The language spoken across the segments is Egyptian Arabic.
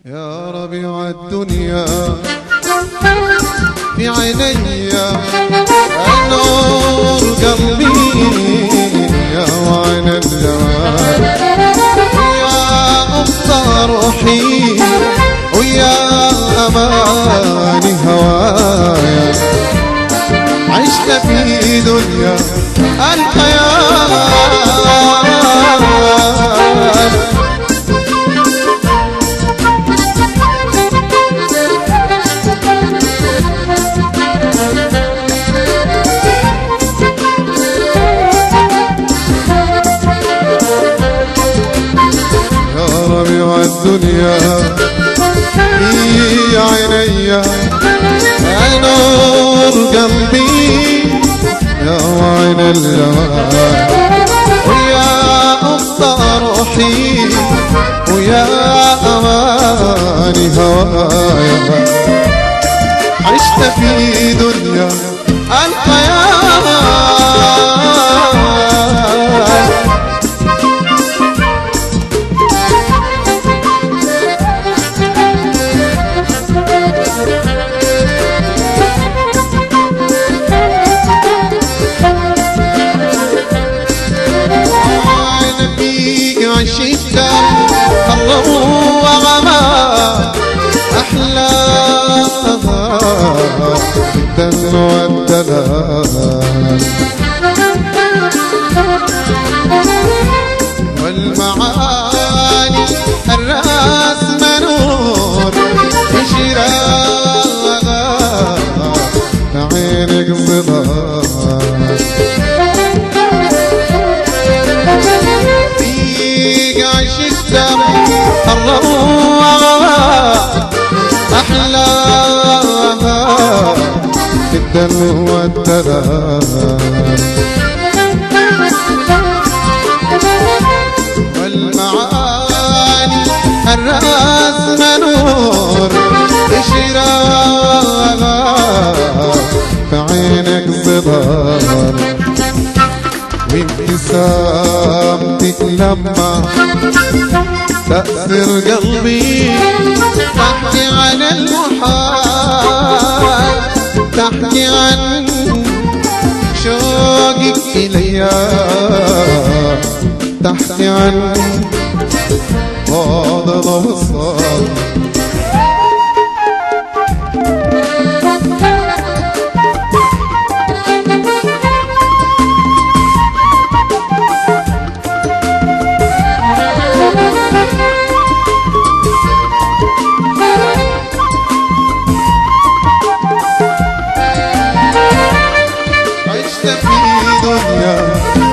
يا ربيع الدنيا في عيني نور قلبي يا وعين الجمال يا أبصى روحي ويا أماني هوايا عشت في دنيا الخيال يا ربيع الدنيا في عيني يا نور قلبي يا وعين الجمال ويا أبصى روحي ويا أماني هوايا عشت في دنيا الخيال نبيك عشقت الله وغما أحلى الدم والدلال والمعاني الراس منور بشراغ عينك ظلال فيك عشقت الروعة أحلى في الدم والدلال والمعاني الراس منور إشراق بعينك ظلال وابتسامتك لما تأثر قلبي تحكي عن المحال تحكي عن شوقك إليا تحكي عن فاضل وصال عشت في دنيا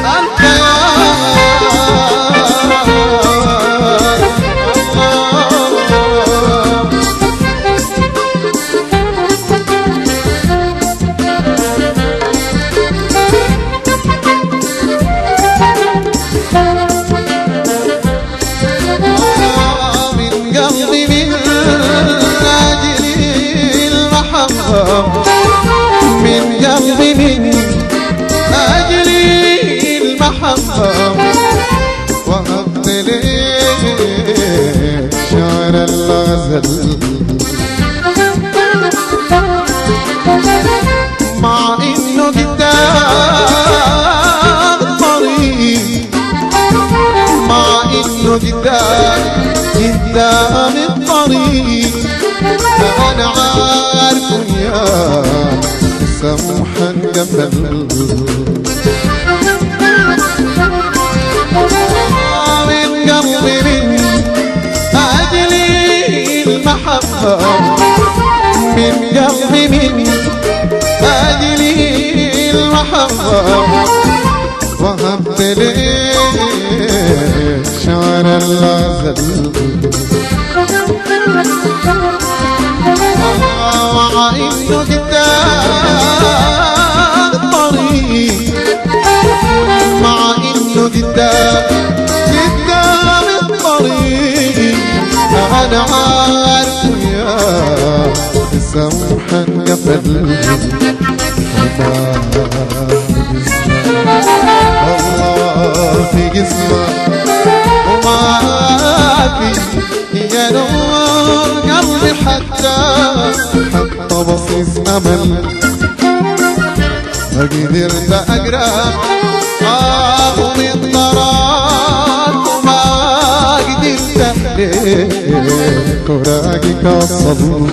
الخيال من قلبي من أجل المحبة من قلبي من أجل المحبة وهبت لي شعر الغزل مع إنه قدام الطريق مع إنه قدام قدام الطريق أنا عارف يا سمحا قبل من قلبي من أجل المحبة من قلبي من أجل المحبة وهبت لي شعر الغزل مع إنه قدام الطريق مع إنه قدام قدام الطريق أنا عارف يا سمحا قبل وما الله في قسمه وما في يا نور قلبي حتى حتى بصيص أمل ما قدرت أقرأ آه من طراك وما قدرت ليك وراقك الصبر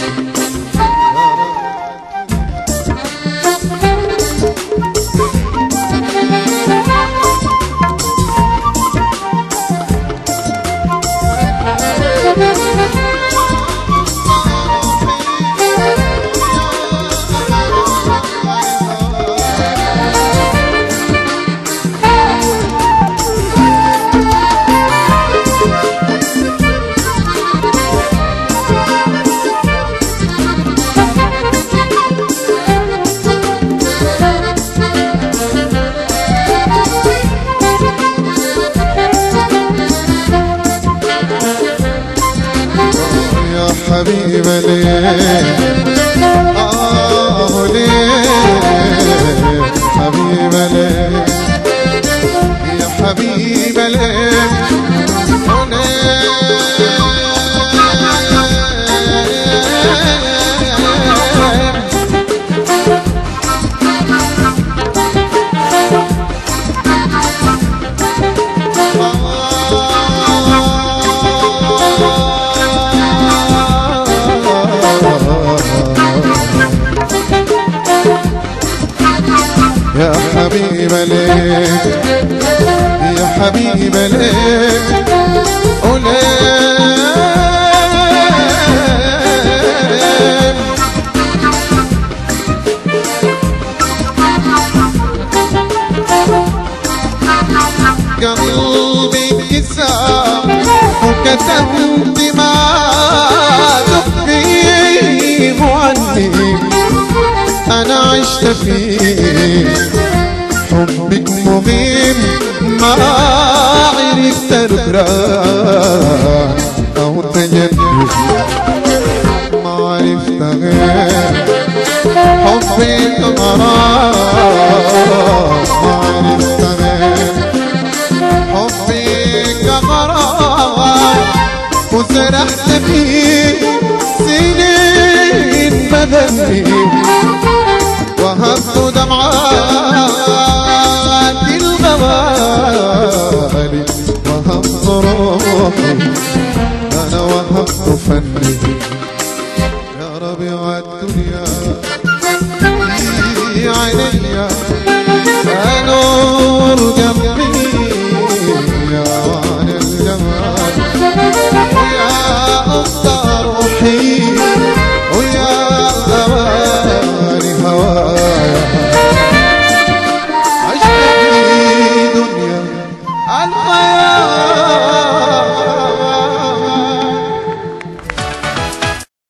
يا حبيبة ليه آه ليه حبيبة ليه يا حبيبة ليه ليه يا حبيبة ليه يا حبيبة ليه وليه قلبي كسام وكتمت ما تخفيه عني أنا عشت فيه حبك مغيم ما عرفت نكران أو تجدد ما عرفت غير حبك غرام ما عرفت غير حبك غرام وسرحت فيه سنين بذنبي وهبت دمعات الغوالي وهبت روحي أنا وهبت فني يا ربيع الدنيا علي يا نور